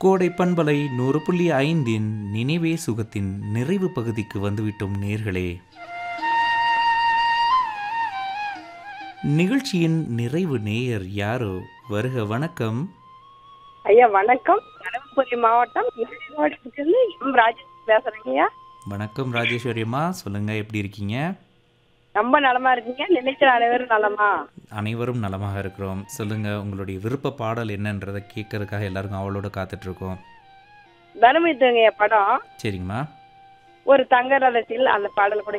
கோடை பண்பலை நூறு புள்ளி ஐந்தின் நினைவே சுகத்தின் நிறைவு பகுதிக்கு வந்துவிட்டோம் நேர்களே நிகழ்ச்சியின் நிறைவு நேயர் யாரோ வருக வணக்கம் ஐயா வணக்கம் தருமபுரி மாவட்டம் இருந்து எம் ராஜேஷ் பேசுறேங்க ஐயா வணக்கம் ராஜேஸ்வரி அம்மா சொல்லுங்க எப்படி இருக்கீங்க ரொம்ப நலமா இருக்கீங்க நினைக்கிற அனைவரும் நலமா அனைவரும் நலமாக இருக்கிறோம் சொல்லுங்க உங்களுடைய விருப்ப பாடல் என்னன்றதை கேட்கறதுக்காக எல்லாருக்கும் அவளோட காத்துட்டு இருக்கோம் தர்மயுத்தங்க படம் சரிங்கம்மா ஒரு தங்க ரதத்தில் அந்த பாடல் கூட